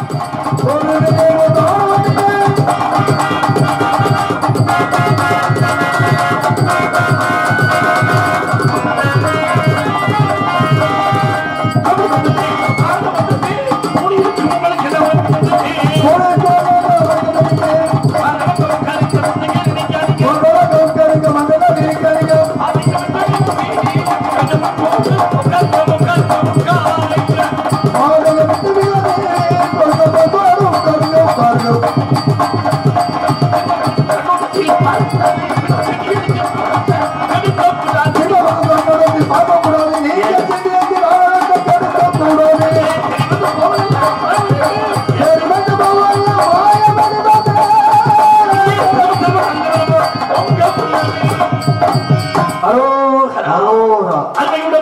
அதைவிட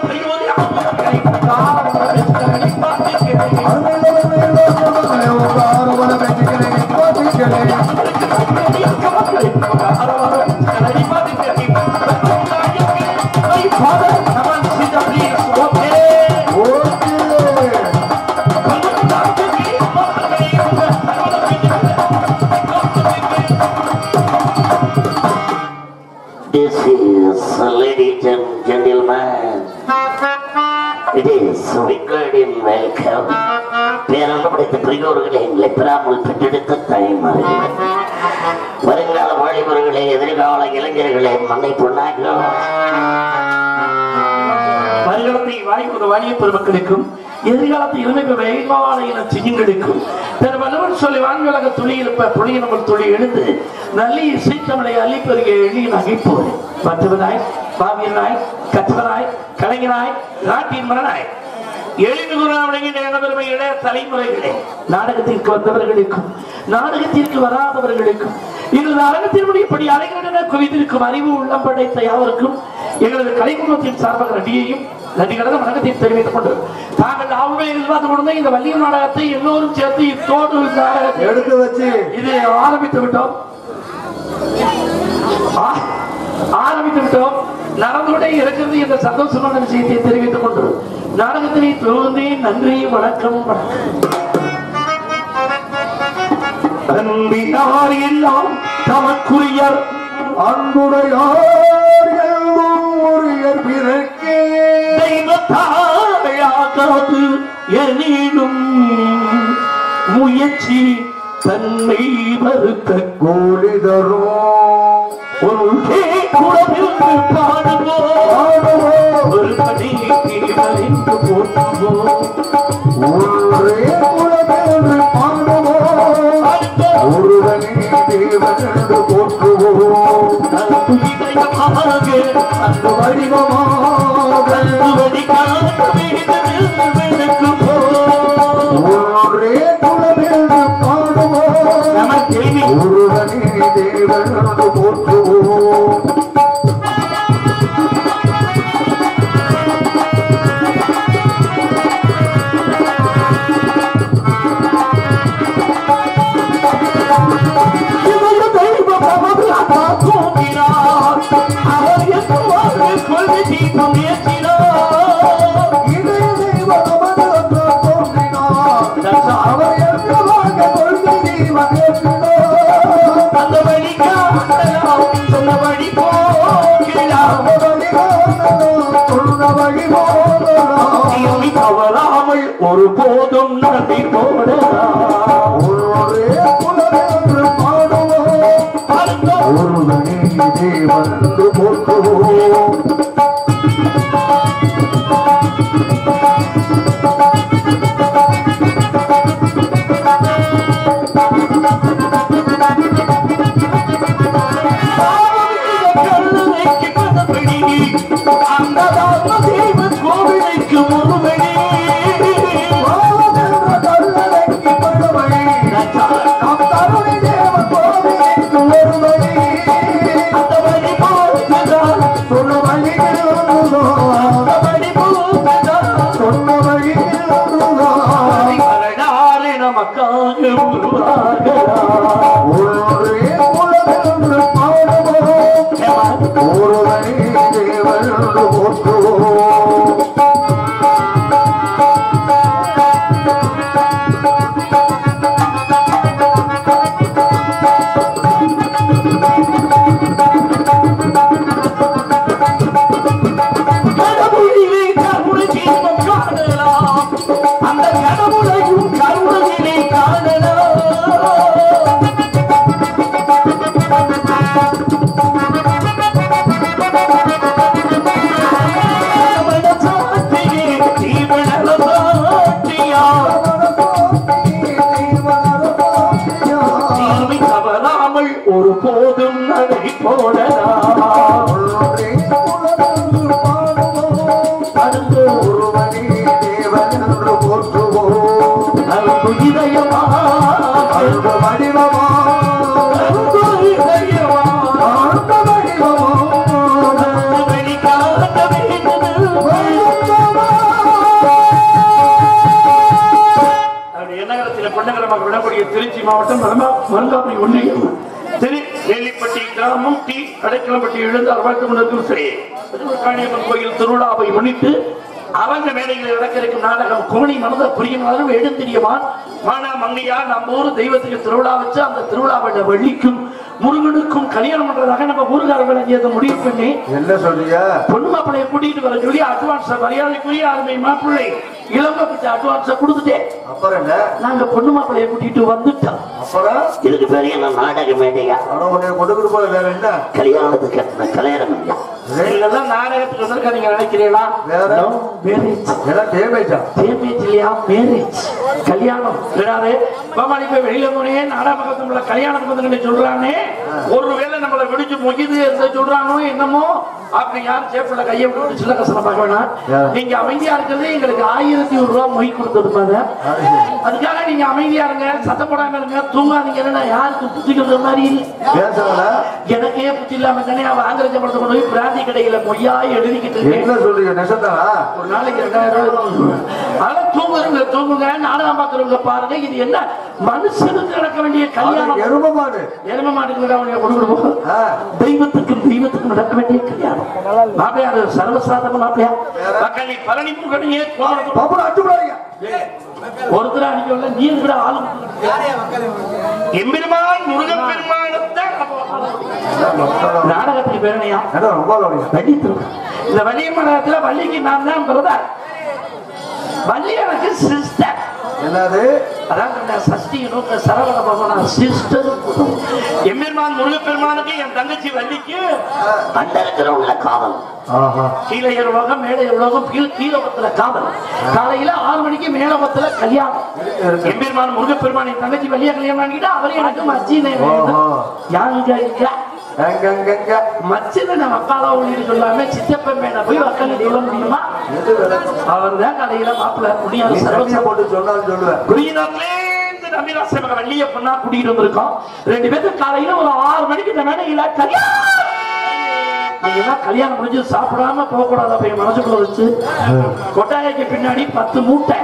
This is, ladies and gentlemen, it is regarding welcome. பேரன்பு படைத்த பெரியோர்களே எங்களை பெறாமல் பெற்றெடுத்த தாய்மார்களே வருங்கால வாலிபர்களே எதிர்கால இளைஞர்களே மண்ணை பொன்னாக்கலாம் வருங்காலத்தை வாய்ப்பு வாணிய பெருமக்களுக்கும் எதிர்காலத்தை இளமை வேகமான இன சிங்கங்களுக்கும் தன் வல்லவன் சொல்லி வான்வலக துளி இருப்ப புளிய நம்ம துளி எழுந்து நல்ல இசைத்தமிழை அள்ளி பெருக எளிய நகைப்போது மற்றவனாய் பாவியனாய் கற்றவனாய் கலைஞனாய் நாட்டின் மரனாய் எளிது குணாவடைகின்ற எனபெருமை இளைய தலைமுறைகளே நாடகத்திற்கு வந்தவர்களுக்கும் நாடகத்திற்கு வராதவர்களுக்கும் எங்களது அரங்கத்தினுடைய இப்படி அலைகளிட குவிந்திருக்கும் அறிவு உள்ளம் படைத்த யாவருக்கும் எங்களது கலைக்குழுமத்தின் சார்பாக நடிகையும் நடிகரக வணக்கத்தையும் தெரிவித்துக் கொண்டு தாங்கள் ஆவுமே எதிர்பார்த்து கொண்டு இந்த வள்ளிய நாடகத்தை எல்லோரும் சேர்த்து இத்தோடு இந்த நாடகத்தை எடுத்து வச்சு இது ஆரம்பித்து விட்டோம் ஆ- ஆரம்பித்து விட்டோம் நடந்து கொண்டே இருக்கிறது என்ற சந்தோஷமான விஷயத்தை தெரிவித்துக் கொண்டு நாடகத்தினை தொடர்ந்தே நன்றி வணக்கம் வணக்கம் அன்பினார் எல்லாம் தமக்குரியர் அன்புடையார் எல்லாம் ஒருயர் பிறக்கே தெய்வத்தாயாகாது எனினும் முயற்சி தன்னை மறுக்க கோழி தரும் ஒன்றே குளமிருந்து பாடுவோம் ஒரு படி அறிந்து போற்றுவோம் ஒன்றே குலமென்று பாடுவோம் அடுத்த ஒருவனே தேவன் என்று போற்றுவோம் நட்பு இதயமாக அந்த வடிவமாக வடிவடி காட்ட விழுக்கு போம் ஒன்றே குலமென்று பாடுவோம் நமக்கு ஒருவனே தேவன் என்று போற்றுவோம் இவரு தெய்வ பிரபலாக தூங்கினார் அவர் எவ்வாறு கொள்கை தீர்க்க முயற்சினார் இதய தெய்வ நமது தோன்றினார் அவர் எவ்வளவாக கொள்கை தெய்வம் ஏற்றினார் அந்த வழி காட்டலாம் சொன்ன வழி போகலாம் நீ தவறாமல் ஒரு போதும் நடத்தி போடலாம் கல்லணைக்கு பதப்படி அந்த ராம தேவ கோவிலுக்கு ஒருவடி அந்த வழி போகலாம் அந்த வழி போகலாம் வரலாறு நமக்காக உருவாகலாம் ஒருவனே தேவன் போற்றுவோம் கருணையும் கருணையிலே காணலாம் தவறாமல் ஒரு போதும் நடை போடலாம் அடுத்து அன்பு இதயமா அன்பு இதயமா அன்பு வெளிக்காட்ட வேண்டும் அப்படி எண்ணகரத்தில் பொன்னகரமாக விடக்கூடிய திருச்சி மாவட்டம் மருங்காப்படி ஒன்றியம் திரு நெல்லிப்பட்டி கிராமம் டி கடைக்கிளம்பட்டி எழுந்து வாழ்த்து கொண்டிருக்கும் சரி காணியம்மன் கோயில் திருவிழாவை முன்னிட்டு அவங்க மேடையில் நடக்க இருக்கும் நாடகம் கோணி மனத புரியுமாறும் எழுந்திரியமான் மானா மங்கையா நம்ம ஊர் தெய்வத்துக்கு திருவிழா வச்சு அந்த திருவிழாவோட வெள்ளிக்கும் முருகனுக்கும் கல்யாணம் பண்றதாக நம்ம ஊருக்காரர்களை அதை முடிவு பண்ணி என்ன சொல்றீங்க பொண்ணு மாப்பிளைய கூட்டிட்டு வர சொல்லி அட்வான்ஸ் மரியாதைக்குரிய அருமை மாப்பிள்ளை இளம்ப பிச்சை அட்வான்ஸ கொடுத்துட்டேன் அப்புறம் என்ன நாங்க பொண்ணு மாப்பிளைய கூட்டிட்டு வந்துட்டோம் அப்புறம் இதுக்கு பேர் என்ன நாடக மேடையா ஆனா உன்னை கொடுக்குற போல வேற என்ன கல்யாணத்துக்கு கட்டின கல்யாணம் இல்லையா இதெல்லாம் நாடகத்துக்கு வந்திருக்க நீங்க நினைக்கிறீங்களா வேற? மேரேஜ் எல்லாம் டேமேஜா டேமேஜ் இல்லையா மேரேஜ் கல்யாணம் விடாது பாமாடி போய் வெளியில போனே நாடாபகத்துல கல்யாணம் வந்து சொல்றானே ஒருவேளை நம்மள விடிச்சு முகிது எந்த சொல்றானோ என்னமோ அப்படி யாரும் சேப்பில் கையை விட்டு சில கசனம் பார்க்க வேணாம் Yeah. நீங்க அமைதியா இருக்கிறது எங்களுக்கு ஆயிரத்தி ஒரு ரூபாய் மொய் கொடுத்ததுப்பாங்க அதுக்காக நீங்க அமைதியா இருங்க சத்தம் போடாம இருங்க தூங்காதீங்கன்னா யாருக்கு புத்தி சொல்ற மாதிரி இல்லை பேசுறல எனக்கே புத்தி இல்லாம தானே அவன் ஆங்கிலத்தை படத்தை கொண்டு போய் பிராந்தி கடையில மொய்யா எழுதிக்கிட்டு இருக்கேன் என்ன சொல்றீங்க நெசத்தானா ஒரு நாளைக்கு ரெண்டாயிரம் ரூபாய் அதெல்லாம் தூங்குறவங்க தூங்குங்க நாடகம் பார்க்கறவங்க பாருங்க இது என்ன மனுஷனுக்கு நடக்க வேண்டிய கல்யாணம் எரும மாடு எரும மாட்டுக்கு அவனுக்கு கொடுக்கணும் ஆ. தெய்வத்துக்கும் தெய்வத்துக்கும் நடக்க வேண்டிய கல்யாணம் மாப்பிளையா அது சர்வசாதம மாப்பிளையா மக்களி பழனி முகனையே கோமணத்து பாப்பா அடிச்சு விடாதீங்க ஒருத்தர் அடிக்கல நீ கூட ஆளு எம்பெருமான் முருகன் பெருமானத்தான் நாடகத்துக்கு பேரணையா ஏடா ரொம்ப கவனிங்க வள்ளி திருமணம் இந்த வள்ளிய மண்டலத்துல வள்ளிக்கு நான் தான் பிரதர் வள்ளி எனக்கு சிஸ்டர் என்னது அதான் சொன்னேன், சஷ்டி நோக்க சரவண பகவான் சிஸ்டர் எம்பெருமான் முருகப்பெருமானுக்கு என் தங்கச்சி வள்ளிக்கு அண்டர் இருக்கிறவங்கள காவல் ஆஹா கீழே உலகம் மேலே உலகம் கீழ் கீழபத்துல காவல் காலையில ஆறு மணிக்கு மேலபத்துல கல்யாணம் எம்பெருமான் முருகப்பெருமான் என் தங்கச்சி வள்ளிய கல்யாணம் பண்ணிக்கிட்டா அவரே எனக்கு மச்சினை ஓஹோ. யாங்க ஐயா எங்கெங்க மச்சினை நம்ம அக்காலா ஒளின்னு சொல்லாம சித்தப்பன் மேல போய் வக்கல் சொல்ல முடியுமா எது விளக்கம் அவர் தான் கடையில மாப்பிள்ள முடியாது நீ தண்ணியை சர்வசம் போட்டு சொன்னாலும் சொல்லுவேன் குடியினர்லேருந்து நம்பிராச மகன் வள்ளிய பொண்ணா கூட்டிட்டு வந்திருக்கோம் ரெண்டு பேரும் காலையில ஒரு ஆறு மணிக்கு இந்த மேடையில கல்யாணம் நீங்க எல்லாம் கல்யாணம் முடிஞ்சு சாப்பிடாம போக கூடாது அப்ப என் மனசுக்குள்ள வச்சு கொட்டாயைக்கு பின்னாடி பத்து மூட்டை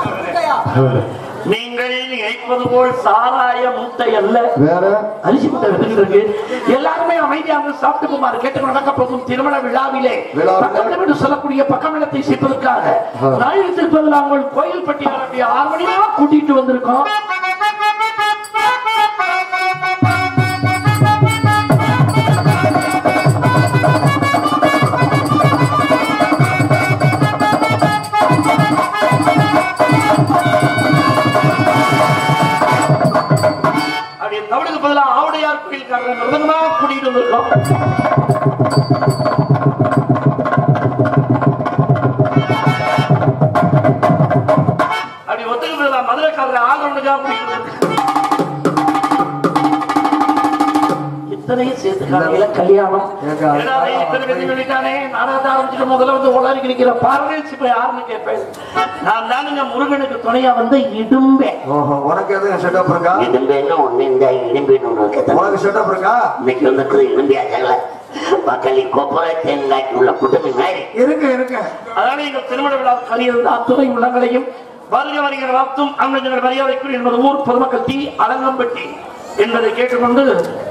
நீங்கள் நினைப்பது போல் சாராய மூட்டை அல்ல வேற அரிசி மூட்டை வித்துக்கிட்டு இருக்கு எல்லாருமே அமைதியாக சாப்பிட்டு போமாறு கேட்டு நடக்க போகும் திருமண விழாவிலே விழாவிலே. பக்கம் என்று சொல்லக்கூடிய பக்கமிடத்தை சேர்ப்பதற்காக நாயகத்தில் பதில் நாங்கள் கோயில் பட்டி ஆரம்பிய ஆறு மணியா கூட்டிட்டு வந்திருக்கோம் அப்படி தமிழுக்கு பதிலாக ஆவுடையார் கோயில்காரர் மிருதங்கமா கூட்டிட்டு வந்திருக்கோம் அப்படி ஒத்துக்கு பதிலாக மதுரைக்காரர் ஆகவனுக்கா கூட்டிட்டு வந்திருக்கோம் இத்தனையும் சேர்த்து காலையில கல்யாணம் ஏங்க, ஏடா, டேய், இத்தனை பேருக்கு சொல்லிட்டானே, நாடகத்தை ஆரம்பிச்சுட்டு முதல்ல வந்து உளறி நிக்கிற பாருங்க இப்ப யாருன்னு கேட்பேன் நான் தானுங்க முருகனுக்கு துணையா வந்து இடும்பேன் ஓஹோ உனக்கு எதுவும் செட்டப் இருக்கா இடும்பேன்னு ஒண்ணு இந்த இடும்பின்னு ஒண்ணு இருக்கு உனக்கு செட்டப் இருக்கா இன்னைக்கு வந்து இடும்பியாச்சல மக்களி கொப்பரை தேங்காய்க்கு உள்ள குடும்பி மாதிரி இருக்கு இருக்கு அதனால எங்கள் திருமண விழா கலியிருந்த அத்துணை உள்ளங்களையும் வருக வருகிற வாத்தும் அங்கங்கள் மரியாதைக்குரிய என்பது ஊர் பொதுமக்கள் தீ அலங்கம்பட்டி என்பதை கேட்டுக்கொண்டு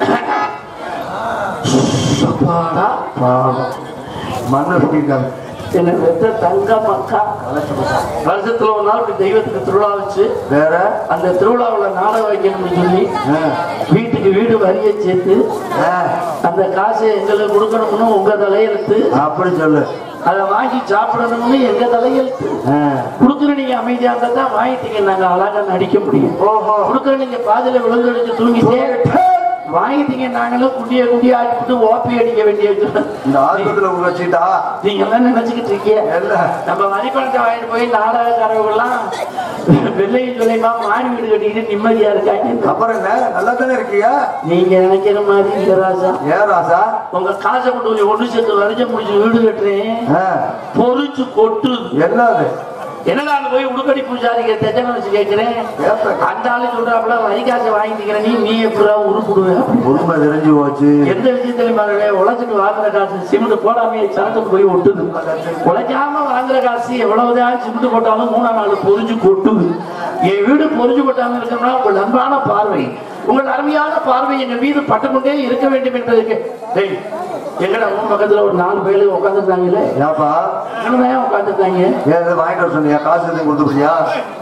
அப்பாடா, பாவம் மண்ணை வெட்டிட்டாங்க என்னை பெற்ற தங்க மக்கா வருஷத்துல ஒரு நாள் இப்படி தெய்வத்துக்கு திருவிழா வச்சு வேற அந்த திருவிழாவுல நாடகம் வைக்கணும்னு சொல்லி ஆ. வீட்டுக்கு வீடு வரிய சேர்த்து ஆ, அந்த காசை எங்களுக்கு கொடுக்கணும்னு உங்க தலையெழுத்து அப்படி சொல்லு அதை வாங்கி சாப்பிடணும்னு எங்க தலையெழுத்து ஆ. கொடுக்குற நீங்க அமைதியா இருந்தா தான் வாங்கிட்டீங்க நாங்க அழகா நடிக்க முடியும் ஓஹோ கொடுக்குற நீங்க பாதியில விழுந்தடிச்சு தூங்கிட்டே வாங்கிட்டீங்க நாங்களும் குண்டிய குண்டிய ஆட்டிவிட்டு ஓப்பி அடிக்க வேண்டியது இந்த ஆஸ்பத்திரியில உள்ள வச்சுட்டா நீங்க எல்லாம் நினைச்சுக்கிட்டு இருக்கீங்க இல்ல நம்ம மதிப்பணத்தை வாங்கிட்டு போய் நாடகக்காரவங்கெல்லாம் வெள்ளையும் சொல்லியமா மாடி வீடு கட்டிக்கிட்டு நிம்மதியா இருக்காங்க அப்புறம் என்ன நல்லா தானே இருக்கீங்க நீங்க நினைக்கிற மாதிரி இல்ல ராசா ஏன் ராசா உங்க காசை கொண்டு போய் ஒண்ணு சேர்த்து வரைஞ்ச முடிச்சு வீடு கட்டுறேன் ஆ, பொறிச்சு கொட்டுது என்னது என்னடா அங்க போய் உடுக்கடி பூஜாரிங்க தெஜன வச்சு கேட்கிறேன் கேட்பேன். அந்த ஆளு சொல்றாப்புல வரி காசை வாங்கிக்கிற நீ நீ எப்படா உருப்பிடுவேன் உண்மை தெரிஞ்சு போச்சு எந்த விஷயத்திலும் பாருங்க உழைச்சிட்டு வாங்குற காசு சிமெண்ட் போடாம சரத்துக்கு போய் ஒட்டுது உழைக்காம வாங்குற காசு எவ்வளவுதான் சிமெண்ட் போட்டாலும் மூணாம் நாள் பொறிஞ்சு கொட்டுது என் வீடு பொறிஞ்சு கொட்டாம இருக்கணும்னா உங்கள் அன்பான பார்வை உங்கள் அருமையான பார்வை எங்கள் மீது பட்டுக்கொண்டே இருக்க வேண்டும் என்பதற்கு டேய் எங்கடா உன் பக்கத்துல ஒரு நாலு பேரு உட்காந்துருந்தாங்களே ஏப்பா என்னதான் உட்காந்துருந்தாங்க ஏன் இதை வாங்கிட்டு வர சொன்னியா காசு எதுவும் கொடுத்துருக்கியா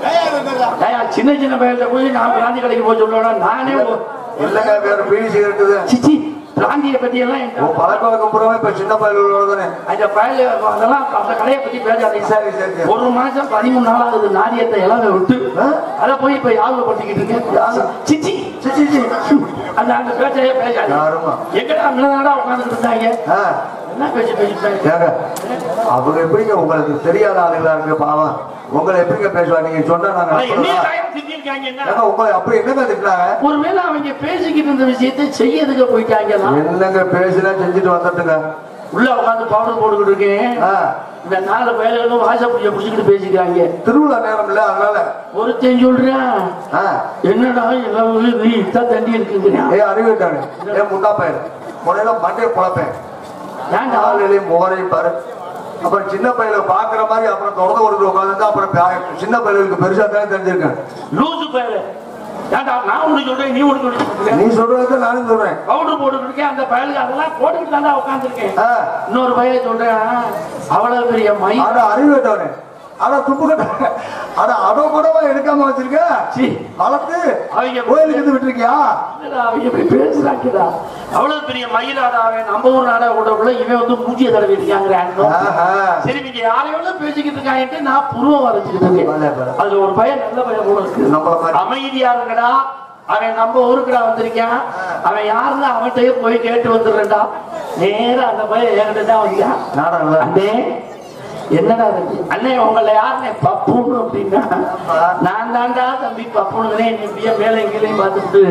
ஏய்யா, சின்ன சின்ன பையன்கிட்ட போய் நான் பிராந்தி கடைக்கு போய் சொல்லணும் நானே ஒரு- இல்லங்க வேற பீடி சிகரெட்டு சிச்சி பிராந்தியை பத்தி எல்லாம் என்கிட்ட உன் பழக்க வழக்கம் பூராவே இப்ப சின்ன பயில தானே அந்த பயல அதெல்லாம் அந்த கடையை பத்தி பேசாதீங்க சார் சரி சரி சரி ஒரு மாசம் பதிமூணு நாள் ஆகுது நாரியத்தை எல்லாம் விட்டு ஆ? அதை போய் இப்ப யாபகப்படுத்திக்கிட்டு இருக்கேன் யாரு? சிச்சி சி, சி, சி. அந்த அந்த பேச்சையே பேசாது யாருமா எங்கடா அங்கடா உட்காந்துட்டு இருந்தாங்க ஆ, என்ன பேச்சு பேசிட்டாங்க ஏங்க அவங்க எப்படிங்க உங்களுக்கு தெரியாத ஆளுங்களா இருக்கு பாவம் உங்களை எப்படிங்க பேசுவாங்க நீங்க சொன்னா நாங்க ஆனா என்னைய நம்புறதா? காயம் திட்டிருக்காங்க என்ன ஏங்க உங்களை அப்படி என்னங்க திட்டினாங்க ஒருவேளை அவங்க பேசிக்கிட்டு இருந்த விஷயத்தை செய்யறதுக்கு போயிட்டாங்கன்னா என்னங்க பேசினா செஞ்சுட்டு வந்துட்டுங்க உள்ள உட்காந்து பவுடர் போட்டுக்கிட்டு இருக்கேன் ஆ, இந்த நாலு பயல்களும் வாசப்படிய பிடிச்சிக்கிட்டு பேசிக்கிறாங்க திருவிழா நேரம் இல்ல அதனால ஒருத்தன் சொல்றேன் ஆ, என்னடா எல்லாம் நீ இத்தான் தண்ணி இருக்குங்கிறான் ஏ அறிவிட்டாங்க ஏ முட்டா பையன் முனையில மண்டைய குழப்பேன் ஏன்டா காலையிலையும் முகரையும் பாரு அப்புறம் சின்ன பையல பாக்குற மாதிரி அப்புறம் தொடர்ந்து கொடுத்து உட்காந்து அப்புறம் பா- சின்ன பையலுக்கு பெருசா தான் தெரிஞ்சிருக்கேன் லூசு பயல ஏன்டா நான் உனக்கு சொல்றேன் நீ உனக்கு சொல்றேன் நீ சொல்றதுக்கு நானும் சொல்றேன் பவுடர் போட்டுக்கிட்டு இருக்கேன் அந்த பயலுக்கு அதெல்லாம் போட்டுக்கிட்டு தாண்டா உட்காந்துருக்கேன் ஆ, இன்னொரு பையன் சொல்றேன் அவ்வளவு பெரிய மை அட அறிவிட்டவனே அட துப்பு கட்ட அட அடோ படமா எடுக்காம வச்சிருக்க சீ, வளர்த்து அவங்க கோயிலுக்கு இருந்து விட்டுருக்கியா என்னடா அவங்க இப்படி பேசுறாங்கடா அவ்வளவு பெரிய மயிலாடா அவன் நம்ம ஊர் நாடா கூட கூட இவன் வந்து மூஞ்சிய தடவி இருக்காங்க ஆஹா. சரி நீங்க யாரையோட பேசிக்கிட்டு இருக்காங்கன்ட்டு நான் புருவம் வரைஞ்சுக்கிட்டு இருக்கேன் பரவாயில்ல, பரவாயில்ல. அதுல ஒரு பையன் நல்ல பையன் கூட இருக்கு நம்மள மாதிரி. அமைதியா இருங்கடா அவன் நம்ம ஊருக்குடா வந்திருக்கான் அவன் யாருன்னு அவன்கிட்டயே போய் கேட்டு வந்துடுறேன்டா நேரா அந்த பையன் என்கிட்ட தான் வந்தான் நாடகம்ல அண்ணே என்னடா இது? அண்ணே உங்களை யாருனே பப்புன்னு அப்படின்னா நான் தாண்டா தம்பி பப்புனுங்கிறேன் நீ இப்படியே மேலே கீழையும் பார்த்துட்டு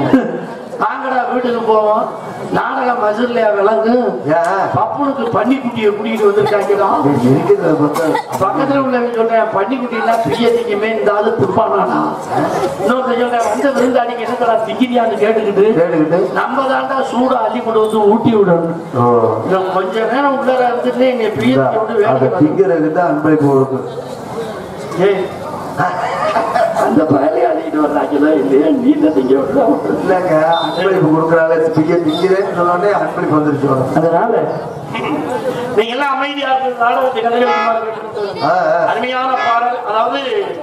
வாங்கடா வீட்டுக்கு போவோம் நாடகம் மசூர்லையா விலங்கு ஏன் பப்புனுக்கு பன்னிக்குட்டியை கூட்டிட்டு வந்திருக்காங்கடா இது இருக்குது பக்கம். பக்கத்துல உள்ளவங்க சொல்றேன் பன்னிக்குட்டி எல்லாம் பிரிய திங்கமே இந்த ஆளு துப்பானாடா இன்னொருத்த சொல்றேன் வந்த விருந்தாடிக்கு என்னத்தடா திங்கிறியான்னு கேட்டுக்கிட்டு கேட்டுக்கிட்டு நம்ம தாண்டா சூடா அள்ளி கொண்டு வந்து ஊட்டி விடணும் ஓ இன்னும் கொஞ்ச நேரம் உள்ளார இருந்துட்டு எங்க பிரியத்தை விட்டு அதை வேலைக்கு வந்து திங்கிறது தான் அன்பளிப்பு கொடுக்கு ஏய், அந்த பயலை அள்ளிட்டு வர்றாங்களா இல்லையா நீ தான் திங்க விடுறா இல்லைங்க அன்பளிப்பு கொடுக்குறாங்க திங்க திங்கிறேன்னு சொன்னோடனே அன்பளிப்பு வந்துருச்சு உனக்கு. அதனால நீங்க எல்லாம் அமைதியா இருக்கு நாடகத்தை கதைகள் ஆ, ஆ. அருமையான பாடல் அதாவது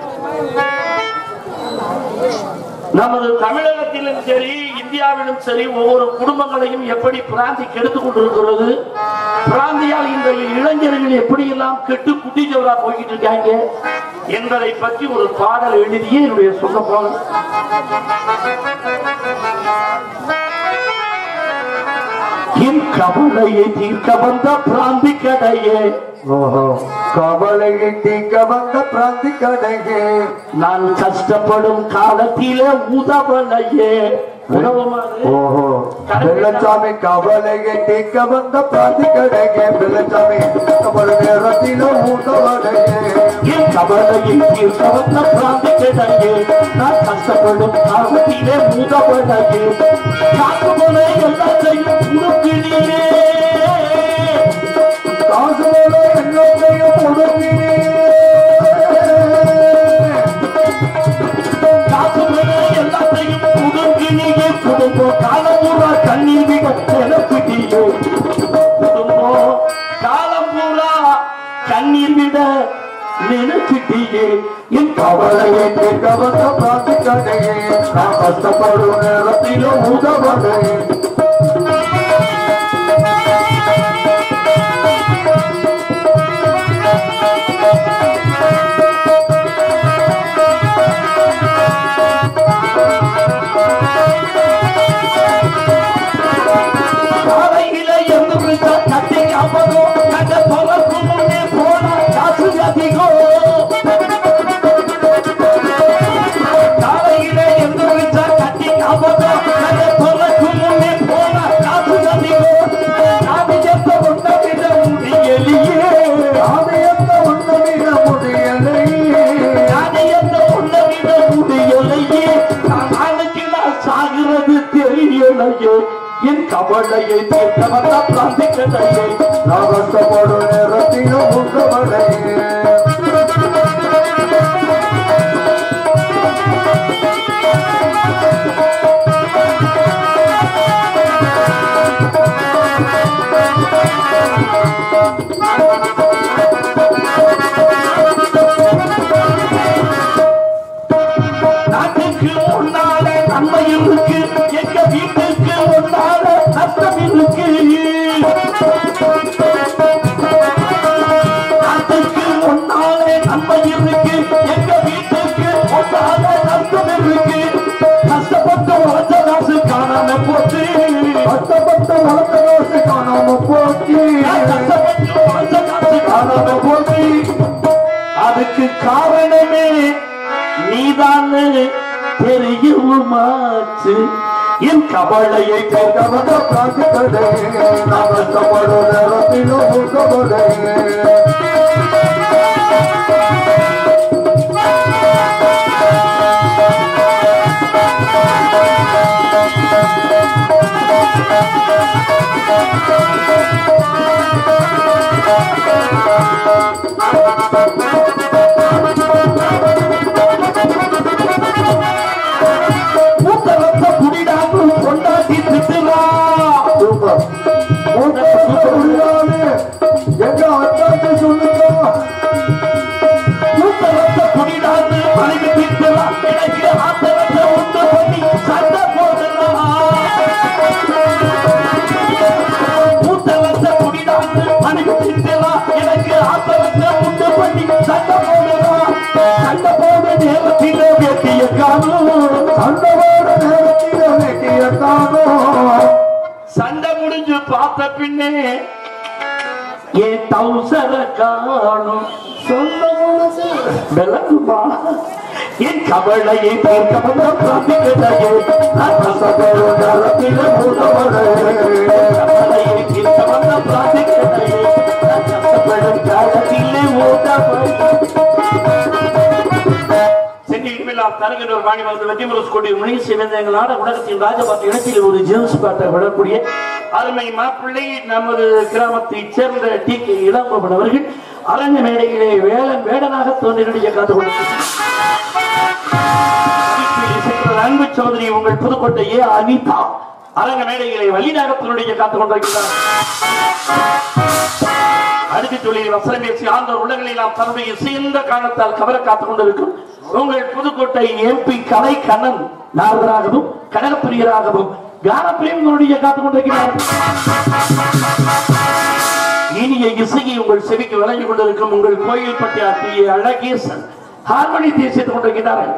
நமது தமிழகத்திலும் சரி இந்தியாவிலும் சரி ஒவ்வொரு குடும்பங்களையும் எப்படி பிராந்தி கெடுத்துக் கொண்டிருக்கிறது பிராந்தியால் இந்த இளைஞர்கள் எப்படியெல்லாம் கெட்டு குட்டிச்சவரா போய்கிட்டு இருக்காங்க என்பதை பற்றி ஒரு பாடல் எழுதிய என்னுடைய சொந்த பாடல் என் கவலையை தீர்க்க வந்த பிராந்தி கடையே ஓஹோ கவலையை தீக்க வந்த பிராந்தி கடைக்கு நான் கஷ்டப்படும் காலத்திலே உதவலையே உதவுமாறு ஓஹோ வெள்ளச்சாமி கவலையை தீக்க வந்த பிராந்தி கடைக்கு வெள்ளச்சாமி கவலை நேரத்திலும் ஊட்டவடையே என் கவலையை தீர்க்க வந்த பிராந்தி கடையே நான் கஷ்டப்படும் காலத்திலே உதவலையே காக்கு போல எல்லாத்தையும் உடுக்கினியே காசு போல என்னையும் உடுக்கினே காக்கு போல எல்லாத்தையும் உடுக்கினியே குடும்பம் காலமுறா கண்ணீர் விட எனக்குட்டியே குடும்பம் காலமுறா கண்ணீர் விட நினைச்சிட்டியே என் கவலையை தீக்க வந்த பிராந்தி கடையே நான் கஷ்டப்படும் நேரத்திலும் உதவடையே கதையே என் கவலையை தீர்க்க வந்த பிராந்தி கதையே நான் கஷ்டப்படும் நேரத்திலும் முகமடையே நாட்டுக்கு முன்னால நன்மை இருக்கு எங்க வீட்டுக்கு முன்னால நஷ்டம் இருக்கு நாட்டுக்கு முன்னாலே நன்மை இருக்கு எங்க வீட்டுக்கு முன்னால நஷ்டம் இருக்கு கஷ்டப்பட்டு வளர்த்த காசு காணாம போச்சு கஷ்டப்பட்டு வளர்த்த காசு காணாம போச்சு கஷ்டப்பட்டு வளர்த்த காசு காணாம போச்சு அதுக்கு காரணமே நீதான் தெரியுமாச்சு என் கவலையை போக்க கவலை பிரார்த்திக்கடே நான் கஷ்டப்படும் நேரத்திலும் முகமடையே மூத்தரத்த குடிடாக்கு கொண்டாடி திட்டுறா சூப்பர் மூத்த முடியாது எங்க அத்தாச்சி சொல்லுங்க மூத்தரத்த குடிடாக்கு மனைவி திட்டுறா எனக்கு ஆத்தரத்த உண்டு பண்ணி சண்டை போடுறா மூத்தரத்த குடிடாக்கு மனைவி திட்டுறா எனக்கு ஆத்தரத்த உண்டு பண்ணி சண்டை போடுறா சண்டை போட நேரத்திலே வேட்டிய காணும் அந்தவோட நேரத்தில வேட்டிய காணோம் சண்டை முடிஞ்சு பார்த்த பின்னே என் டவுசர காணும் விளக்குமா என் கவலையை தீர்க்க வந்த பிரார்த்திக்கதையே நான் கஷ்டப்படும் நேரத்திலே உதவலையே. கவலையை தீர்க்க வந்த பிரார்த்திக்கதையே நான் கஷ்டப்படும் காலத்திலே உதவலையே. சென்னை இனிமேல் தருகின்ற ஒரு மாணி வந்து வெற்றி முரசு கொண்டு முனை சேர்ந்த எங்கள் நாட உலகத்தின் ராஜபாட்டு இடத்தில் ஒரு ஜேம்ஸ் பாட்டை விடக்கூடிய அருமை மாப்பிள்ளை நமது கிராமத்தைச் சேர்ந்த டி கே இளம்பவன் அவர்கள் அரங்க மேடையிலே வேலன் வேடனாக தோன்றினுடைய கலந்து கொண்டிருக்கிறார் அன்பு சோதரி உங்கள் புதுக்கோட்டை ஏ அனிதா அரங்க மேடையிலே வள்ளிநாகத்தினுடைய காத்து கொண்டிருக்கிறார் அடுத்த தொழில் வசனம் பேசி ஆண்டவர் உள்ளங்களை நாம் தன்னுடைய சேர்ந்த காரணத்தால் கவர காத்துக் கொண்டிருக்கும் உங்கள் புதுக்கோட்டை எம்பி கலை கண்ணன் நாரதராகவும் கனகப்பிரியராகவும் கானப்பிரியங்களுடைய காத்துக் கொண்டிருக்கிறார் இனிய இசையை உங்கள் செவிக்கு வழங்கிக் கொண்டிருக்கும் உங்கள் கோயில் பட்டி ஆற்றிய அழகேசன் ஹார்மோனி தேசித்துக் கொண்டிருக்கிறார்கள்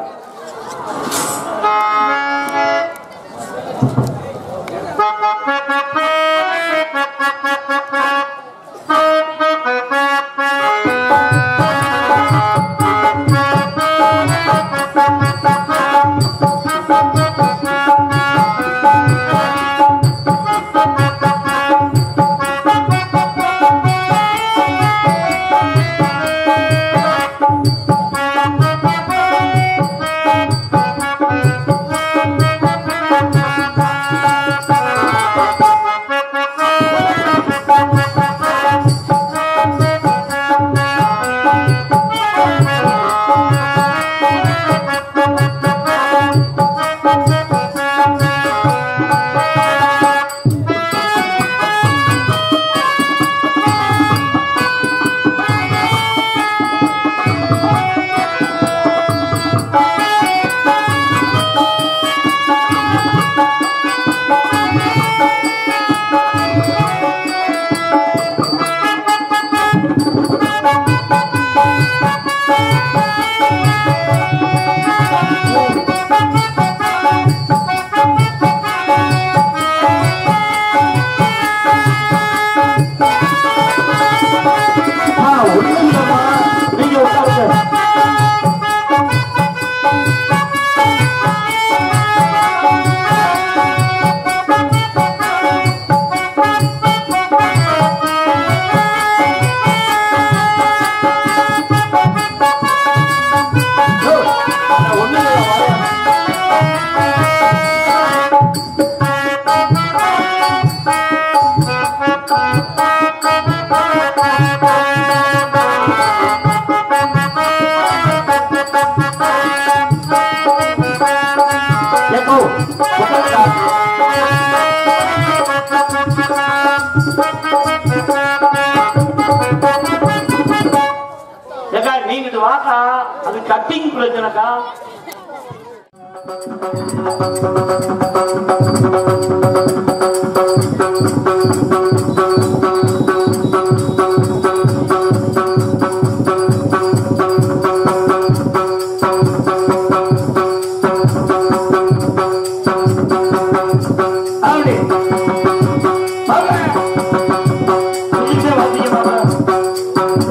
ஓ உட்காருடா. ஏக்கா நீங்க இது வாக்கா அது கட்டிங் பிரச்சனைக்கா அப்படி வாங்க. கொஞ்சம் வாசிக்க மாட்டேன்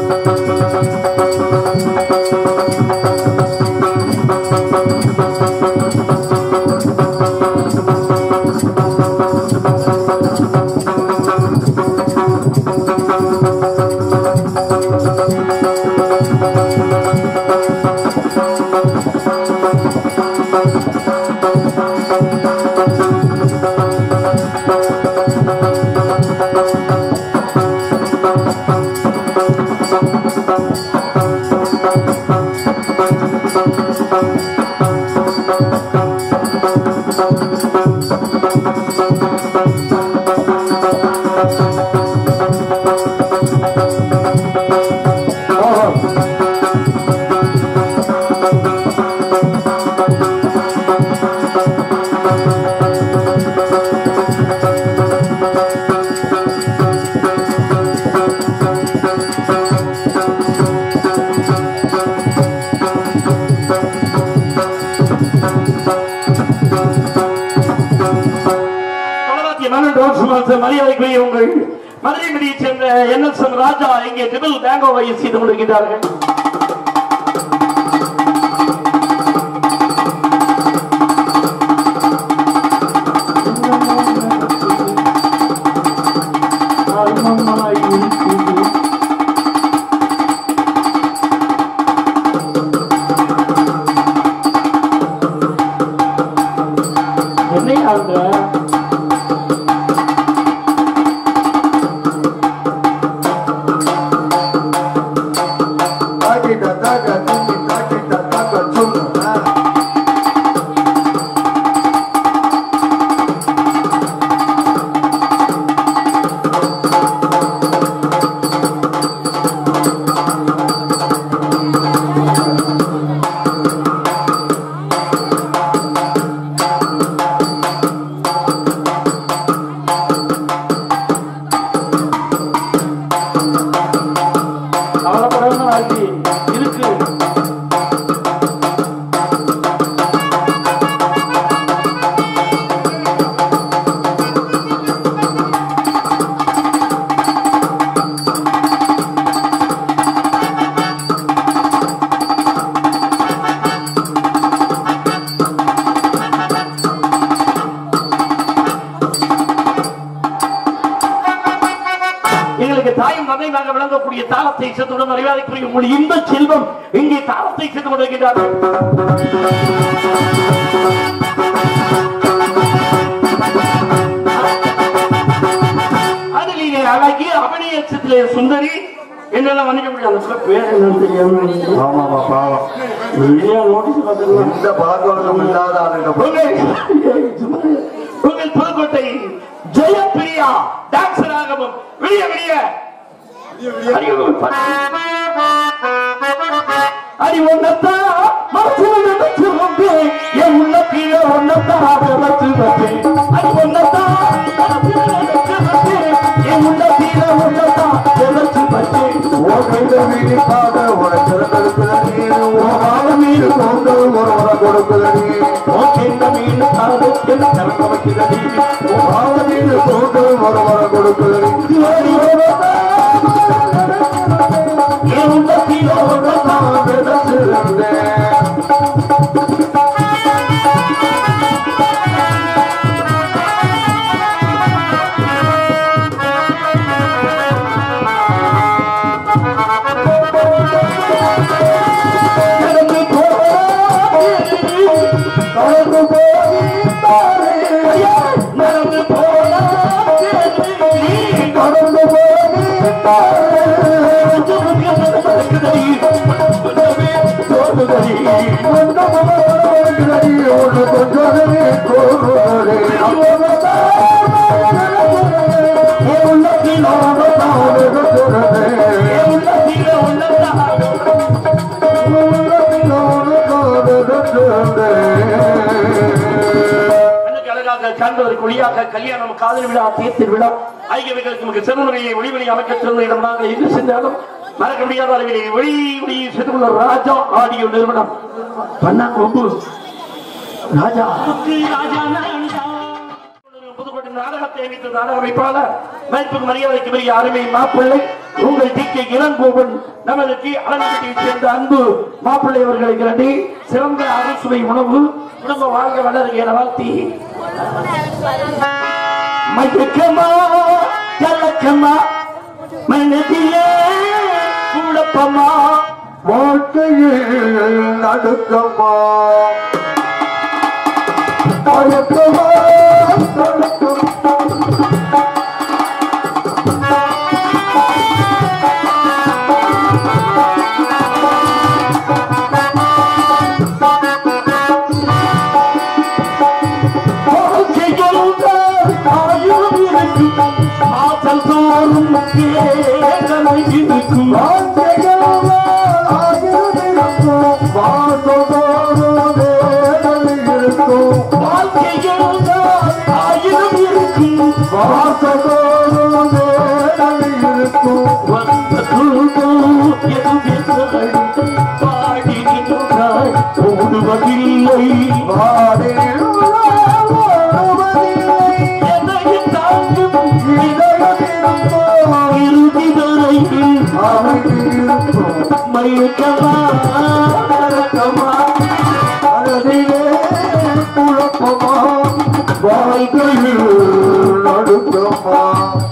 தொலைவாத்திய மன்னன் ரோஸ் மாச மரியாதைக்குரிய உங்கள் மதுரை மடியைச் சேர்ந்த என்எஸ்எம் ராஜா இங்கே டிபிள் பேங்கோவை செய்து கொண்டிருக்கிறார்கள் என்னையா தாக்கிட்ட தாக்க தூக்கி தாக்கிட்ட தாக்க சொல்லு ஆ. கவலைப்படாம ஆகி இருக்கு எங்களுக்கு தாயும் தந்தையாக விளங்கக்கூடிய தாளத்தை செத்துடன் மரியாதைக்குரிய உங்கள் இந்த செல்வம் இங்கே தாளத்தை சென்று கொண்டிருக்கிறார்கள் அதில் இங்கே அழகிய அபிநயத்திலே சுந்தரி என்னெல்லாம் மன்னிக்க முடியும் அந்த பிள்ளை பேர் என்னன்னு தெரியாம ஆமாமா பாவம் இல்லையா நோட்டீஸ் பார்த்துக்கலாம் இந்த பழக்கம் இல்லாத ஆளுங்க உங்கள் உங்கள் புதுக்கோட்டை ஜெயப்பிரியா டான்சராகவும் விடிய விடிய அடி ஒன்னத்தா மனசுல நினைச்சு வந்தேன் என் உள்ள கீழே ஒன்னத்தா வச்சு வந்தேன் அடி ஒன்னத்தா மனசுல நினைச்சு வந்தேன் என் உள்ள கீழே ஒன்னத்தா வச்சு வந்தேன் உன் கையில வீடி பாத உனக்கு திறந்தெடுக்குத நீ உன் கால மீது கொண்டு ஒரு வர கொடுக்குத நீ ஓகேந்த மீன் காது என்ன திறக்க வைக்கிறது உன் கால மீது கொண்டு ஒரு வர கொடுக்குத நீ என் உள்ள கீழே ஒன்னத்தா இருந்தேன் நடந்து போனாதே, கடந்து போகின்றாரே. ஐயா, நடந்து போனாதே, நீ கடந்து போகின்றாரே. சுமக்க நடக்குதடி, சுமக்கவே தோணுதடி. ஒன்று கொஞ்சம் கண்ணுக்கு அழகாக காண்பதற்கு ஒளியாக கல்யாணம் காதல் விழா தீர்த்து விழா ஐக்கியவைகளுக்கு மிக சிறுமுறையை ஒளிவழி அமைக்க சிறந்த இடம் நாங்கள் எங்கு சென்றாலும் மறக்க முடியாத அளவிலே ஒளி ஒளி சென்றுள்ள ராஜா ஆடியோ நிறுவனம் பண்ணாங்க ஒன்று ராஜா புதுக்கோட்டை நாடகத்தை அமைத்த நாடக அமைப்பாளர் மதிப்புக்கு மரியாதைக்கு பெரிய அருமை மாப்பிள்ளை உங்கள் டி கே இளங்கோவன் நமது டி அலங்கட்டியை சேர்ந்த அன்பு மாப்பிள்ளை அவர்களை இரண்டி சிறந்த அறுசுவை உணவு குடும்ப வாழ்க வளர என வாழ்த்தி மயக்கமா கலக்கமா மனதிலே குழப்பமா வாழ்க்கையில் நடுக்கமா அழுத்தமா நடுக்கமா ஆசல் தோறும் வேதனை இருக்கும் வாழ்க்கையில் ஆயிரம் இருக்கும் வந்த துன்பம் எதுவென்றால் பாடி நின்றாய் ஓடுவதில்லை எதையும் தாங்கும் இறுதி வரையில் மயக்கமா கலக்கமா வாழ்க்கையில் நடுக்கமா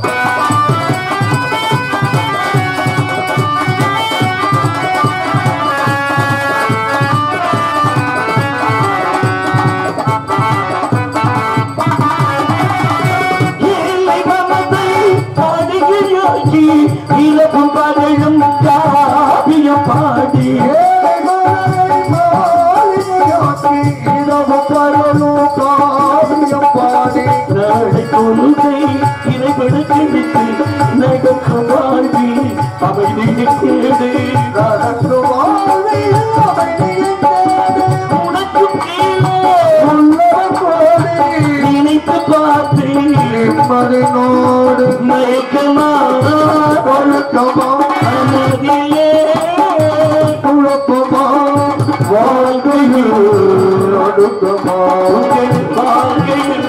ஏழை மனதை பாடுகிறாக்கி இலப்பு பகழும் காவியம் பாடி நாளை தொழுகை இறைவனுக்கு விட்டு நகக்க வாழ்வி அமைதியை தேடு உனக்கு கீழே நினைத்து பார்த்தேன் மயக்கமா அனதிலே வாழ்க்கையில் வாழ்க்கையில்